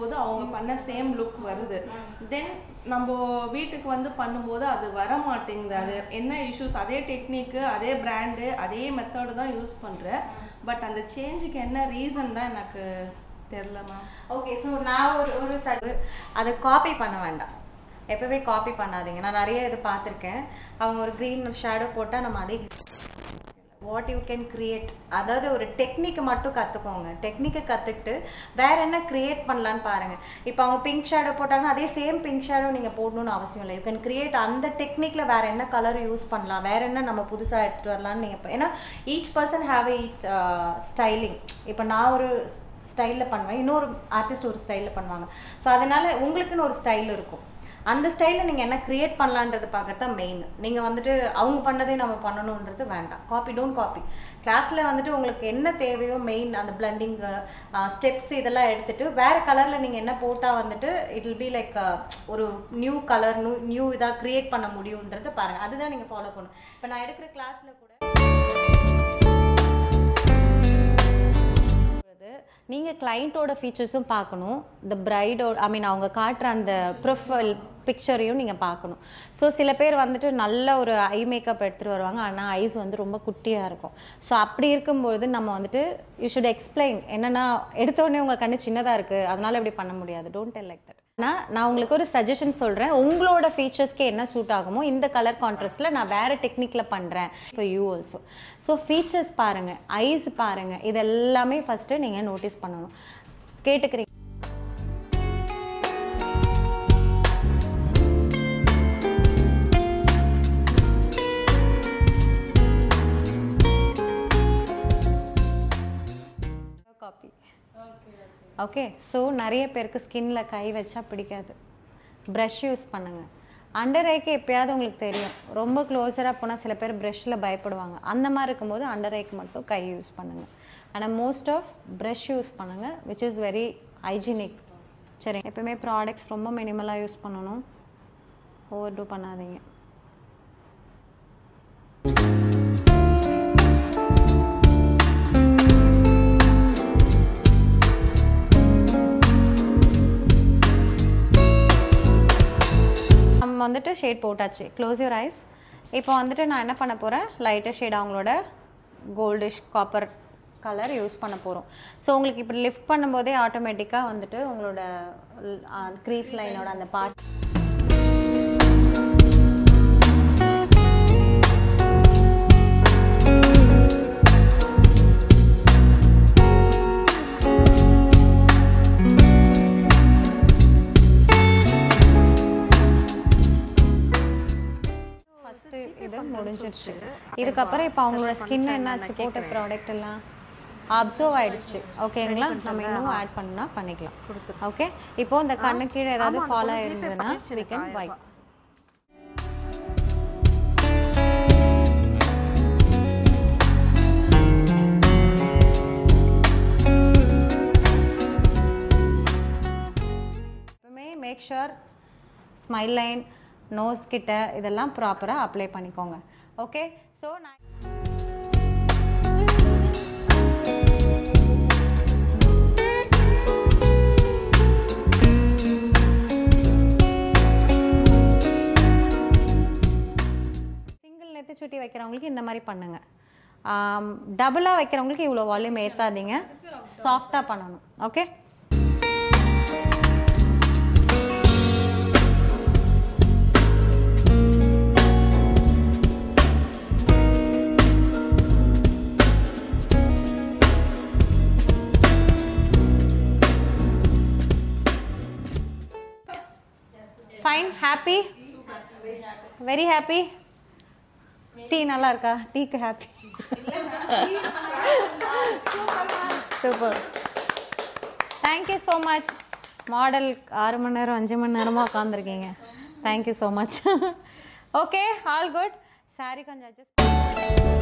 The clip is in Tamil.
பண்ணும்போது அவங்க பண்ண சேம் லுக் வருது தென் நம்ம வீட்டுக்கு வந்து பண்ணும்போது அது வர மாட்டேங்குது அது என்ன இஷ்யூஸ் அதே டெக்னிக்கு அதே பிராண்டு அதே மெத்தடு தான் யூஸ் பண்ணுறேன் பட் அந்த சேஞ்சுக்கு என்ன ரீசன் தான் எனக்கு தெரில மேம் ஓகே ஸோ நான் ஒரு ஒரு ச அதை காப்பி பண்ண வேண்டாம் எப்போவே காப்பி பண்ணாதீங்க நான் நிறைய இது பார்த்துருக்கேன் அவங்க ஒரு க்ரீன் ஷேடோ போட்டால் நம்ம அதே வாட் யூ கேன் கிரியேட் அதாவது ஒரு டெக்னிக்கை மட்டும் கற்றுக்கோங்க டெக்னிக்கை கற்றுக்கிட்டு வேற என்ன கிரியேட் பண்ணலான்னு பாருங்கள் இப்போ அவங்க பிங்க் ஷேடோ போட்டாங்கன்னா அதே சேம் பிங்க் ஷேடோ நீங்கள் போடணும்னு அவசியம் இல்லை யூ கேன் கிரியேட் அந்த டெக்னிக்கில் வேற என்ன கலர் யூஸ் பண்ணலாம் வேற என்ன நம்ம புதுசாக எடுத்துகிட்டு வரலாம்னு நீங்கள் ஏன்னா each person have each styling இப்போ நான் ஒரு ஸ்டைலில் பண்ணுவேன் இன்னொரு ஆர்டிஸ்ட் ஒரு ஸ்டைலில் பண்ணுவாங்க ஸோ அதனால உங்களுக்குன்னு ஒரு ஸ்டைல் இருக்கும் அந்த ஸ்டைலில் நீங்கள் என்ன கிரியேட் பண்ணலான்றது பார்க்கறது தான் மெயின் நீங்கள் வந்துட்டு அவங்க பண்ணதே நம்ம பண்ணணுன்றது வேண்டாம் காப்பி டோன்ட் காப்பி கிளாஸில் வந்துட்டு உங்களுக்கு என்ன தேவையோ மெயின் அந்த பிளண்டிங்கு ஸ்டெப்ஸ் இதெல்லாம் எடுத்துட்டு வேறு கலரில் நீங்கள் என்ன போட்டால் வந்துட்டு இட் வில் பி லைக் ஒரு நியூ கலர் நியூ நியூ இதாக க்ரியேட் பண்ண முடியுன்றதை பாருங்கள் அதுதான் நீங்கள் ஃபாலோ பண்ணணும் இப்போ நான் எடுக்கிற கிளாஸில் கூட நீங்கள் கிளைண்ட்டோட ஃபீச்சர்ஸும் பார்க்கணும் இந்த பிரைடோட ஐ மீன் அவங்க காட்டுற அந்த ப்ரொஃபைல் பிக்சரையும் நீங்கள் பார்க்கணும் ஸோ சில பேர் வந்துட்டு நல்ல ஒரு ஐ மேக்கப் எடுத்துகிட்டு வருவாங்க ஆனால் ஐஸ் வந்து ரொம்ப குட்டியாக இருக்கும் ஸோ அப்படி இருக்கும்போது நம்ம வந்துட்டு யூ ஷுட் எக்ஸ்பிளைன் என்னென்னா எடுத்தோடனே உங்கள் கண்ணு சின்னதாக இருக்குது அதனால இப்படி பண்ண முடியாது டோன்ட் டெல் லைக் தட் நான் நான் உங்களுக்கு ஒரு சஜஷன் சொல்கிறேன் உங்களோட ஃபீச்சர்ஸ்க்கு என்ன சூட் ஆகுமோ இந்த கலர் கான்ட்ராஸ்ட்டில் நான் வேறு டெக்னிக்கில் பண்ணுறேன் இப்போ யூ ஆல்சோ ஸோ ஃபீச்சர்ஸ் பாருங்கள் ஐஸ் பாருங்கள் இது எல்லாமே ஃபஸ்ட்டு நீங்கள் நோட்டீஸ் பண்ணணும் கேட்டுக்கிறீங்க காப்பி ஓகே ஸோ நிறைய பேருக்கு ஸ்கின்ல கை வச்சா பிடிக்காது ப்ரஷ் யூஸ் பண்ணுங்க அண்டர் ஐக்கு எப்பயாவது உங்களுக்கு தெரியும் ரொம்ப க்ளோஸராக போனால் சில பேர் ப்ரஷ்ஷில் பயப்படுவாங்க அந்த மாதிரி இருக்கும்போது அண்டர் ஐக்கு மட்டும் கை யூஸ் பண்ணுங்க ஆனால் மோஸ்ட் ஆஃப் ப்ரஷ் யூஸ் பண்ணுங்க விச் இஸ் வெரி ஹைஜீனிக் சரி எப்பவுமே ப்ராடக்ட்ஸ் ரொம்ப மினிமலாக யூஸ் பண்ணணும் ஓவர் டூ பண்ணாதீங்க நம்ம வந்துட்டு ஷேட் போட்டாச்சு க்ளோஸ் யூர் ஐஸ் இப்போ வந்துட்டு நான் என்ன பண்ண போகிறேன் லைட்டர் ஷேட் அவங்களோட கோல்டிஷ் காப்பர் கலர் யூஸ் பண்ண போகிறோம் ஸோ உங்களுக்கு இப்படி லிஃப்ட் பண்ணும்போதே ஆட்டோமேட்டிக்காக வந்துட்டு உங்களோட க்ரீஸ் லைனோட அந்த பார்ட் ஃபஸ்ட்டு இது முடிஞ்சிருச்சு இதுக்கப்புறம் இப்போ அவங்களோட ஸ்கின் என்னாச்சு போட்ட ப்ராடக்ட் எல்லாம் அப்சர்வ் ஆயிடுச்சு ஓகேங்களா நம்ம இன்னும் ஆட் பண்ணா பண்ணிக்கலாம் ஓகே இப்போ இந்த கண்ணு கீழே ஏதாவது ஃபாலோ ஆயிருந்ததுன்னா we can wipe எப்பவுமே make sure smile line nose கிட்ட இதெல்லாம் ப்ராப்பராக அப்ளை பண்ணிக்கோங்க ஓகே ஸோ நான் சிங்கிள் நெத்தி சுட்டி வைக்கிறவங்களுக்கு இந்த மாதிரி பண்ணுங்க டபுளாக வைக்கிறவங்களுக்கு இவ்வளோ வால்யூம் ஏற்றாதீங்க சாஃப்டாக பண்ணணும் okay fine happy very happy tea நல்லா இருக்கா டீக்கு happy super thank you so much model ஆறு மணி நேரம் அஞ்சு மணி நேரமாக உட்காந்துருக்கீங்க thank you so much okay all good sorry கொஞ்சம் அட்ஜஸ்ட்